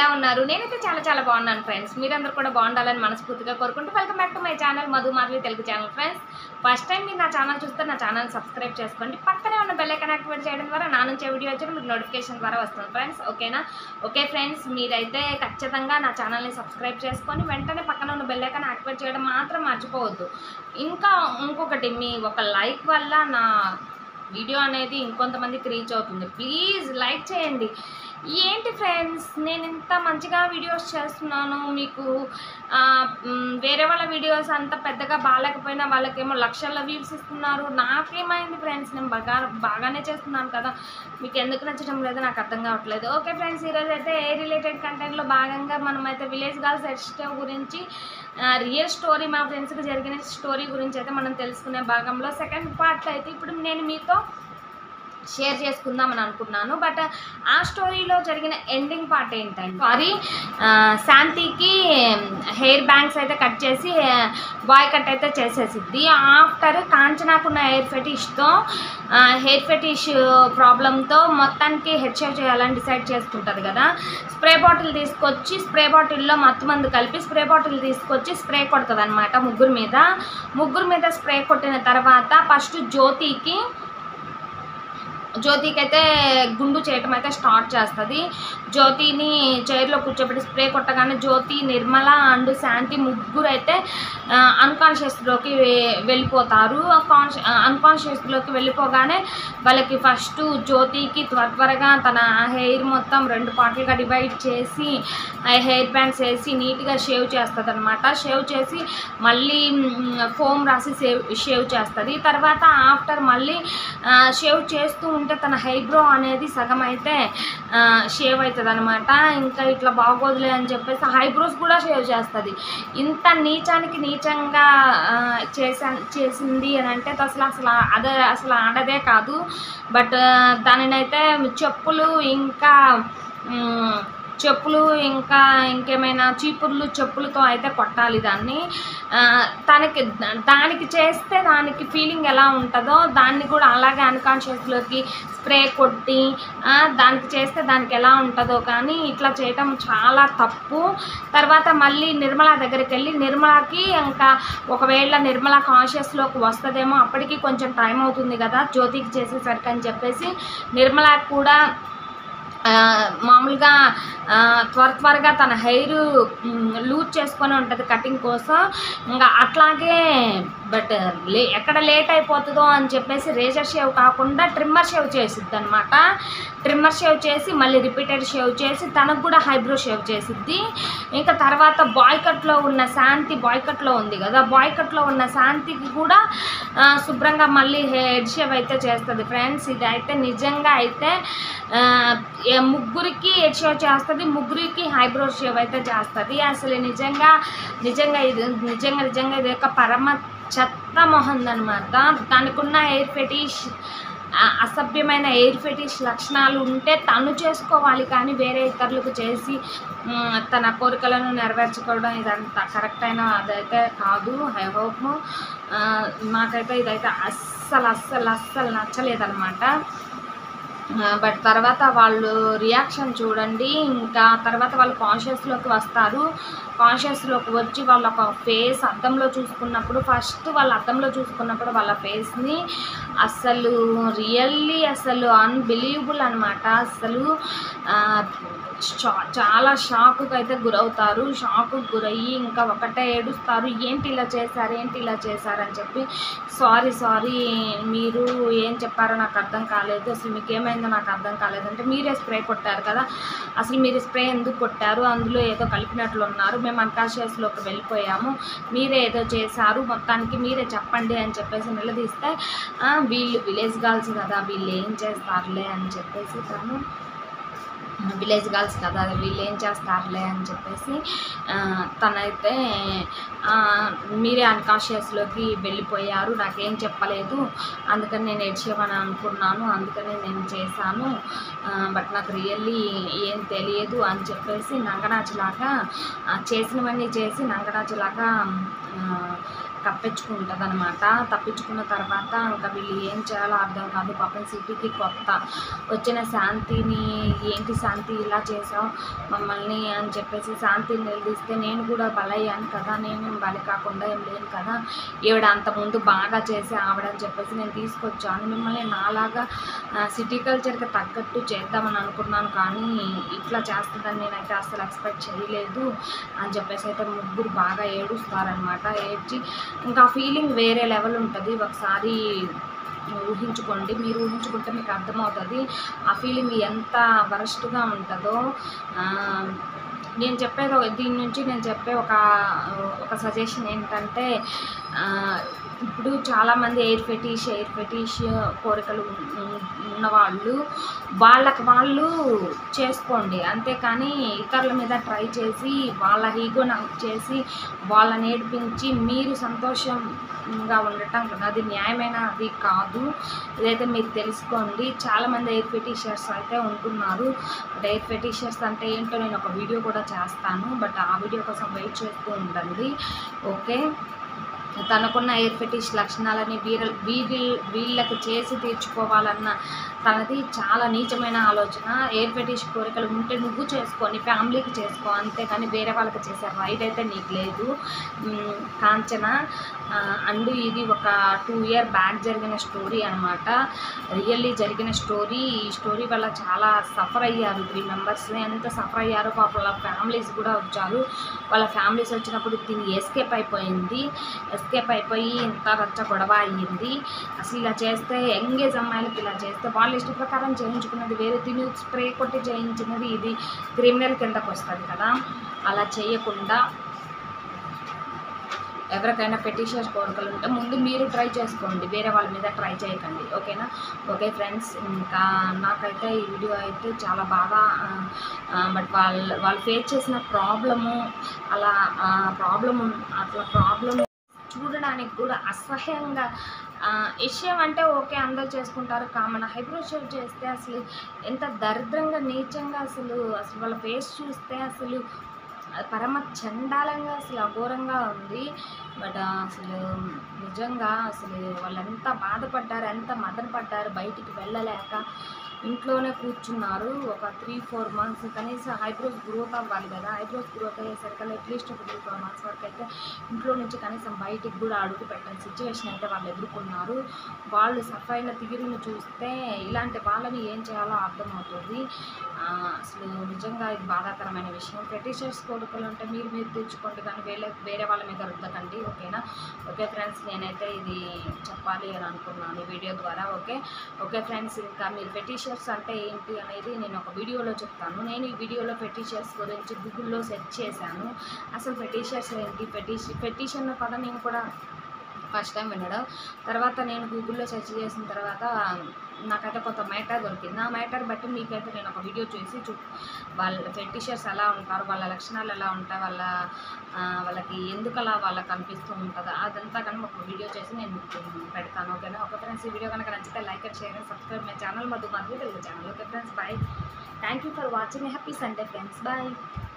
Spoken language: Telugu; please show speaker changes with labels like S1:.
S1: ఉన్నారు నేనైతే చాలా చాలా బాగున్నాను ఫ్రెండ్స్ మీరందరూ కూడా బాగుండాలని మనస్ఫూర్తిగా కోరుకుంటూ welcome back to my channel Madhu Madhavi Telugu channel friends first time మీరు నా ఛానల్ చూస్తే నా ఛానల్ సబ్స్క్రైబ్ చేసుకోండి పక్కనే ఉన్న బెల్ ఐకాన్ యాక్టివేట్ చేయడం ద్వారా నా నుంచి వీడియో వచ్చి మీకు నోటిఫికేషన్ ద్వారా వస్తుంది ఫ్రెండ్స్ ఓకేనా ఓకే ఫ్రెండ్స్ మీరైతే ఖచ్చితంగా నా ఛానల్ని సబ్స్క్రైబ్ చేసుకొని వెంటనే పక్కన ఉన్న బెల్ ఐకాన్ యాక్టివేట్ చేయడం మాత్రం మర్చిపోవద్దు ఇంకా ఇంకొకటి మీ ఒక లైక్ వల్ల నా వీడియో అనేది ఇంకొంతమందికి రీచ్ అవుతుంది ప్లీజ్ లైక్ చేయండి ఏంటి ఫ్రెండ్స్ నేను ఇంత మంచిగా వీడియోస్ చేస్తున్నాను మీకు ఆ, మ్, వేరే వాళ్ళ వీడియోస్ అంత పెద్దగా బాగాలేకపోయినా వాళ్ళకేమో లక్షల వ్యూస్ ఇస్తున్నారు నాకేమైంది ఫ్రెండ్స్ నేను బాగా బాగానే చేస్తున్నాను కదా మీకు ఎందుకు నచ్చడం లేదో నాకు అర్థం కావట్లేదు ఓకే ఫ్రెండ్స్ ఈరోజు అయితే ఏ రిలేటెడ్ కంటెంట్లో భాగంగా మనం అయితే విలేజ్ గర్ల్స్ ఎస్టవ్ గురించి రియల్ స్టోరీ మా ఫ్రెండ్స్కి జరిగిన స్టోరీ గురించి అయితే మనం తెలుసుకునే భాగంలో సెకండ్ పార్ట్ అయితే ఇప్పుడు నేను మీతో షేర్ చేసుకుందామని అనుకున్నాను బట్ ఆ స్టోరీలో జరిగిన ఎండింగ్ పార్ట్ ఏంటంటే సారీ శాంతికి హెయిర్ బ్యాంక్స్ అయితే కట్ చేసి బాయ్ కట్ అయితే చేసేసిద్ది ఆఫ్టర్ కాంచనాకున్న హెయిర్ ఫెటిష్తో హెయిర్ ఫెటిష్ ప్రాబ్లంతో మొత్తానికి హెడ్ షేవ్ చేయాలని డిసైడ్ చేసుకుంటుంది కదా స్ప్రే బాటిల్ తీసుకొచ్చి స్ప్రే బాటిల్లో మత్తు మందు కలిపి స్ప్రే బాటిల్ తీసుకొచ్చి స్ప్రే కొడుతుంది అనమాట ముగ్గురు మీద ముగ్గురు మీద స్ప్రే కొట్టిన తర్వాత ఫస్ట్ జ్యోతికి జ్యోతికి అయితే గుండు చేయటం అయితే స్టార్ట్ చేస్తుంది జ్యోతిని చైర్లో కూర్చోబెట్టి స్ప్రే కొట్టగానే జ్యోతి నిర్మల అండ్ శాంతి ముగ్గురు అయితే అన్కాన్షియస్లోకి వెళ్ళిపోతారు కాన్ష అన్కాన్షియస్లోకి వెళ్ళిపోగానే వాళ్ళకి ఫస్ట్ జ్యోతికి త్వర త్వరగా తన హెయిర్ మొత్తం రెండు పార్ట్లుగా డివైడ్ చేసి ఆ హెయిర్ బ్యాండ్స్ వేసి నీట్గా షేవ్ చేస్తుంది అనమాట షేవ్ చేసి మళ్ళీ ఫోమ్ రాసి సేవ్ షేవ్ చేస్తుంది తర్వాత ఆఫ్టర్ మళ్ళీ షేవ్ చేస్తూ ఉంటే తన హైబ్రో అనేది సగం అయితే షేవ్ అవుతుంది అనమాట ఇంకా ఇట్లా బాగోదులే అని చెప్పేసి హైబ్రోస్ కూడా షేవ్ చేస్తుంది ఇంత నీచానికి నీచంగా ఆ, చేసా చేసింది అని అంటే అసలు అసలు అదే అసలు ఆడదే కాదు బట్ దానినైతే చెప్పులు ఇంకా మ్, చెప్పులు ఇంకా ఇంకేమైనా చీపుర్లు చెప్పులతో అయితే కొట్టాలి దాన్ని ఆ, తనకి దానికి చేస్తే దానికి ఫీలింగ్ ఎలా ఉంటుందో దాన్ని కూడా అలాగే అన్కాన్షియస్లోకి స్ప్రే కొట్టి ఆ, దానికి చేస్తే దానికి ఎలా ఉంటుందో కానీ ఇట్లా చేయటం చాలా తప్పు తర్వాత మళ్ళీ నిర్మల దగ్గరికి వెళ్ళి నిర్మలకి ఇంకా ఒకవేళ నిర్మల కాన్షియస్లోకి వస్తుందేమో అప్పటికి కొంచెం టైం అవుతుంది కదా జ్యోతికి చేసేసరికి అని చెప్పేసి నిర్మలకి కూడా ఆ, మామూలుగా ఆ, త్వర త్వరగా తన హెయిర్ లూజ్ చేసుకొని ఉంటుంది కటింగ్ కోసం ఇంకా అట్లాగే బట్ లే ఎక్కడ లేట్ అయిపోతుందో అని చెప్పేసి రేజర్ షేవ్ కాకుండా ట్రిమ్మర్ షేవ్ చేసిద్ది అనమాట ట్రిమ్మర్ షేవ్ చేసి మళ్ళీ రిపీటెడ్ షేవ్ చేసి తనకు కూడా హైబ్రో షేవ్ చేసిద్ది ఇంకా తర్వాత బాయ్ కట్లో ఉన్న శాంతి బాయ్ కట్లో ఉంది కదా బాయ్ కట్లో ఉన్న శాంతికి కూడా ఆ, శుభ్రంగా మళ్ళీ హెడ్ షేవ్ అయితే చేస్తుంది ఫ్రెండ్స్ ఇది అయితే నిజంగా అయితే ఆ, ఏ ముగ్గురికి హెడ్ షేవ్ చేస్తుంది ముగ్గురికి హైబ్రో షేవ్ అయితే చేస్తుంది అసలు నిజంగా నిజంగా ఇది నిజంగా నిజంగా ఇది ఒక పరమ చెత్త మొహం అనమాట దానికి ఉన్న హెయిర్ ఫెటిష్ ఆ, అసభ్యమైన ఎయిర్ ఫెటిష్ లక్షణాలు ఉంటే తను చేసుకోవాలి కానీ వేరే ఇతరులకు చేసి మ్, తన కోరికలను నెరవేర్చుకోవడం ఇదంతా కరెక్ట్ అయిన అదైతే కాదు ఐ హోప్ నాకైతే ఇదైతే అస్సలు అస్సలు అస్సలు నచ్చలేదన్నమాట బట్ తర్వాత వాళ్ళు రియాక్షన్ చూడండి ఇంకా తర్వాత వాళ్ళు కాన్షియస్లోకి వస్తారు కాన్షియస్లోకి వచ్చి వాళ్ళ ఒక ఫేస్ అద్దంలో చూసుకున్నప్పుడు ఫస్ట్ వాళ్ళ అద్దంలో చూసుకున్నప్పుడు వాళ్ళ ఫేస్ని అసలు రియల్లీ అసలు అన్బిలీవబుల్ అనమాట అసలు ఆ, షా- చాలా షాకుకి అయితే గురవుతారు షాకు గురయ్యి ఇంకా ఒకటే ఏడుస్తారు ఏంటి ఇలా చేశారు ఏంటి ఇలా చేశారు అని చెప్పి సారీ సారీ మీరు ఏం చెప్పారో నాకు అర్థం కాలేదు అసలు మీకు ఏమైందో నాకు అర్థం కాలేదు అంటే మీరే స్ప్రే కొట్టారు కదా అసలు మీరు స్ప్రే ఎందుకు కొట్టారు అందులో ఏదో కలిపినట్లు ఉన్నారు మేము అన్కాన్షియస్లోకి వెళ్ళిపోయాము మీరే ఏదో చేశారు మొత్తానికి మీరే చెప్పండి అని చెప్పేసి నిలదీస్తే "ఆ, వీళ్ళు విలేజ్ గర్ల్స్ కదా వీళ్ళు ఏం చేస్తారులే అని చెప్పేసి తను విలేజ్ గర్ల్స్ కదా వీళ్ళు ఏం చేస్తారులే అని చెప్పేసి ఆ, తనైతే ఆ, మీరే అన్కాన్షియస్లోకి వెళ్ళిపోయారు నాకేం చెప్పలేదు అందుకని నేను ఏడ్చేవని అనుకున్నాను అందుకని నేను చేశాను బట్ నాకు రియల్లీ ఏం తెలియదు అని చెప్పేసి నంగనాచిలాగా ఆ, చేసినవన్నీ చేసి నంగనాచిలాగా ఆ, కప్పించుకుంటుంది అనమాట తప్పించుకున్న తర్వాత ఇంకా వీళ్ళు ఏం చేయాలో అర్థం కాదు పాపం సిటీకి కొత్త వచ్చిన శాంతిని ఏంటి శాంతి శాంతి ఇలా చేసావు మమ్మల్ని అని చెప్పేసి శాంతిని నిలదీస్తే నేను కూడా బలయ్యాను కదా నేను బలి కాకుండా ఏం లేను కదా ఈవిడ అంత ముందు బాగా చేసి ఆవిడని చెప్పేసి నేను తీసుకొచ్చాను మిమ్మల్ని నాలాగా సిటీ కల్చర్కి తగ్గట్టు చేద్దామని అనుకున్నాను కానీ ఇట్లా చేస్తుందని నేనైతే అసలు ఎక్స్పెక్ట్ చేయలేదు అని చెప్పేసి అయితే ముగ్గురు బాగా ఏడుస్తారనమాట ఏడ్చి ఇంకా ఫీలింగ్ వేరే లెవెల్ ఉంటుంది ఒకసారి ఊహించుకోండి మీరు ఊహించుకుంటే మీకు అర్థమవుతుంది ఆ ఫీలింగ్ ఎంత వరస్ట్గా ఉంటుందో ఆ, నేను చెప్పేది ఒక- దీని నుంచి నేను చెప్పే ఒక ఒక సజెషన్ ఏంటంటే ఆ, ఇప్పుడు చాలామంది ఎయిర్ ఫెటిష్ ఎయిర్ ఫెటిష్ కోరికలు ఉన్- ఉన్నవాళ్ళు వాళ్ళకి వాళ్ళు చేసుకోండి అంతేకాని ఇతరుల మీద ట్రై చేసి వాళ్ళ ఈగో నాకు చేసి వాళ్ళని ఏడిపించి మీరు సంతోషంగా ఉండటం అది న్యాయమైన అది కాదు ఇదైతే మీరు తెలుసుకోండి చాలామంది ఎయిర్ ఫెటిషర్స్ అయితే ఉంటున్నారు బట్ ఎయిర్ ఫెటిషర్స్ అంటే ఏంటో నేను ఒక వీడియో కూడా చేస్తాను బట్ ఆ వీడియో కోసం వెయిట్ చేస్తూ ఉండండి ఓకే తనకున్న ఎయిర్ ఫెటిష్ లక్షణాలని వీర వీరి వీళ్ళకి చేసి తీర్చుకోవాలన్న తనది చాలా నీచమైన ఆలోచన ఎయిర్ ఫెటిష్ కోరికలు ఉంటే నువ్వు చేసుకో నీ ఫ్యామిలీకి చేసుకో అంతేకాని వేరే వాళ్ళకి చేసే రైట్ అయితే నీకు లేదు మ్, కాంచన అండ్ ఇది ఒక టూ ఇయర్ బ్యాక్ జరిగిన స్టోరీ అనమాట రియల్లీ జరిగిన స్టోరీ ఈ స్టోరీ వల్ల చాలా సఫర్ అయ్యారు త్రీ మెంబర్స్ ఎంత సఫర్ అయ్యారో పాప వాళ్ళ ఫ్యామిలీస్ కూడా వచ్చారు వాళ్ళ ఫ్యామిలీస్ వచ్చినప్పుడు దీన్ని ఎస్కేప్ అయిపోయింది ఎస్కేప్ అయిపోయి ఇంత రచ్చ గొడవ అయ్యింది అసలు ఇలా చేస్తే యంగేజ్ అమ్మాయిలకి ఇలా చేస్తే వాళ్ళ ఇష్ట ప్రకారం చేయించుకున్నది వేరే తిని స్ప్రే కొట్టి చేయించినది ఇది క్రిమినల్ కిందకు వస్తుంది కదా అలా చేయకుండా ఎవరికైనా పెటిషన్స్ కోరికలు ఉంటే ముందు మీరు ట్రై చేసుకోండి వేరే వాళ్ళ మీద ట్రై చేయకండి ఓకేనా ఓకే ఫ్రెండ్స్ ఇంకా నాకైతే ఈ వీడియో అయితే చాలా బాగా బట్ వాళ్ళు వాళ్ళు ఫేస్ చేసిన ప్రాబ్లము అలా ప్రాబ్లమ్ అట్లా ప్రాబ్లమ్ చూడడానికి కూడా అసహ్యంగా ఆ, విషయం అంటే ఓకే అందరూ చేసుకుంటారు కామన్ హైబ్రో షేవ్ చేస్తే అసలు ఎంత దరిద్రంగా నీచంగా అసలు అసలు వాళ్ళ ఫేస్ చూస్తే అసలు పరమ చండాలంగా అసలు అఘోరంగా ఉంది బట్ అసలు నిజంగా అసలు వాళ్ళు ఎంత బాధపడ్డారు ఎంత మదన పడ్డారు బయటికి వెళ్ళలేక ఇంట్లోనే కూర్చున్నారు ఒక త్రీ ఫోర్ మంత్స్ కనీసం ఐబ్రోస్ గ్రోత్ అవ్వాలి కదా ఐబ్రోస్ గ్రోత్ అయ్యేసరికి అట్లీస్ట్ ఒక త్రీ ఫోర్ మంత్స్ వరకు అయితే ఇంట్లో నుంచి కనీసం బయటికి కూడా అడుగు పెట్టని సిచ్యువేషన్ అయితే వాళ్ళు ఎదుర్కొన్నారు వాళ్ళు సఫైన తీరును చూస్తే ఇలాంటి వాళ్ళని ఏం చేయాలో అర్థమవుతుంది ఆ, అసలు నిజంగా ఇది బాధాకరమైన విషయం పెటిషన్స్ కోరికలు ఉంటే మీరు మీరు తెచ్చుకోండి కానీ వేరే వేరే వాళ్ళ మీద రుద్దకండి ఓకేనా ఓకే ఫ్రెండ్స్ నేనైతే ఇది చెప్పాలి అని అనుకున్నాను ఈ వీడియో ద్వారా ఓకే ఓకే ఫ్రెండ్స్ ఇంకా మీరు పెటిషర్స్ అంటే ఏంటి అనేది నేను ఒక వీడియోలో చెప్తాను నేను ఈ వీడియోలో పెటిషర్స్ గురించి గూగుల్లో సెర్చ్ చేశాను అసలు పెటిషర్స్ ఏంటి పెటిష్ పెటిషన్ పదం నేను కూడా ఫస్ట్ టైం వినడం తర్వాత నేను గూగుల్లో సెర్చ్ చేసిన తర్వాత నాకైతే కొంత మ్యాటర్ దొరికింది ఆ మ్యాటర్ బట్టి మీకైతే నేను ఒక వీడియో చేసి చూ వాళ్ళ ఫెటిషర్స్ ఎలా ఉంటారు వాళ్ళ లక్షణాలు ఎలా ఉంటాయి వాళ్ళ ఆ, వాళ్ళకి ఎందుకు అలా వాళ్ళకి అనిపిస్తూ ఉంటుందో అదంతా కానీ ఒక వీడియో చేసి నేను మీకు పెడతాను ఓకేనా ఒక ఫ్రెండ్స్ ఈ వీడియో కనుక నచ్చితే like and share and subscribe my channel Madhu Madhu Telugu channel okay friends bye thank you for watching happy Sunday friends bye